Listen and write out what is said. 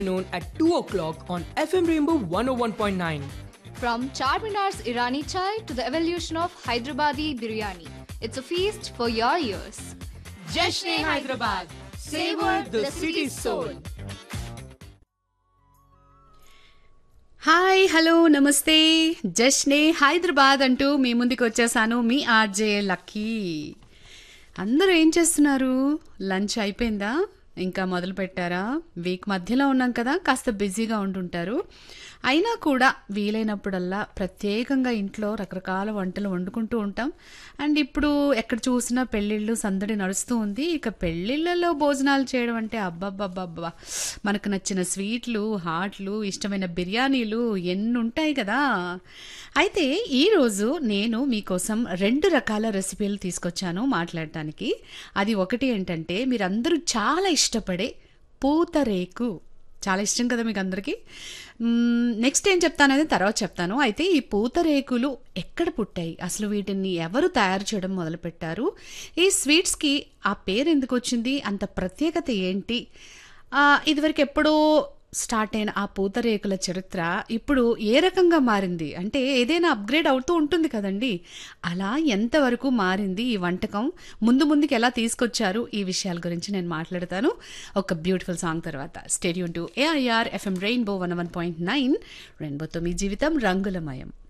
noon at 2 o'clock on FM Rainbow 101.9. From Charminar's Irani chai to the evolution of Hyderabadi biryani, it's a feast for your ears. Jashne Hyderabad. Savor the city's soul. Hi hello నమస్తే జస్నే హైదరాబాద్ అంటూ మీ ముందుకు వచ్చేసాను మీ RJ lucky అందరూ ఏం చేస్తున్నారు lunch అయిపోయిందా ఇంకా మొదలు పెట్టారా వీక్ మధ్యలో ఉన్నాం కదా కాస్త బిజీగా ఉంటుంటారు అయినా కూడా వీలైనప్పుడల్లా ప్రత్యేకంగా ఇంట్లో రకరకాల వంటలు వండుకుంటూ ఉంటాం అండ్ ఇప్పుడు ఎక్కడ చూసినా పెళ్ళిళ్ళు సందడి నడుస్తూ ఉంది ఇక పెళ్ళిళ్ళలో భోజనాలు చేయడం అంటే అబ్బబ్బబ్బబ్బా మనకు నచ్చిన స్వీట్లు హాట్లు ఇష్టమైన బిర్యానీలు ఎన్ని ఉంటాయి కదా అయితే ఈరోజు నేను మీకోసం రెండు రకాల రెసిపీలు తీసుకొచ్చాను మాట్లాడటానికి అది ఒకటి ఏంటంటే మీరందరూ చాలా ఇష్టపడే పూతరేకు చాలా ఇష్టం కదా మీకు అందరికీ నెక్స్ట్ ఏం చెప్తాననేది తర్వాత చెప్తాను అయితే ఈ పూతరేకులు ఎక్కడ పుట్టాయి అసలు వీటిని ఎవరు తయారు చేయడం మొదలుపెట్టారు ఈ స్వీట్స్కి ఆ పేరు ఎందుకు వచ్చింది అంత ప్రత్యేకత ఏంటి ఆ, ఇదివరకు ఎప్పుడో స్టార్ట్ అయిన ఆ పూతరేకుల చరిత్ర ఇప్పుడు ఏ రకంగా మారింది అంటే ఏదైనా అప్గ్రేడ్ అవుతూ ఉంటుంది కదండి అలా ఎంతవరకు మారింది ఈ వంటకం ముందు ముందుకు ఎలా తీసుకొచ్చారు ఈ విషయాల గురించి నేను మాట్లాడతాను ఒక బ్యూటిఫుల్ సాంగ్ తర్వాత stay tuned to AIR FM rainbow one one point nine రెయిన్బోతో మీ జీవితం రంగులమయం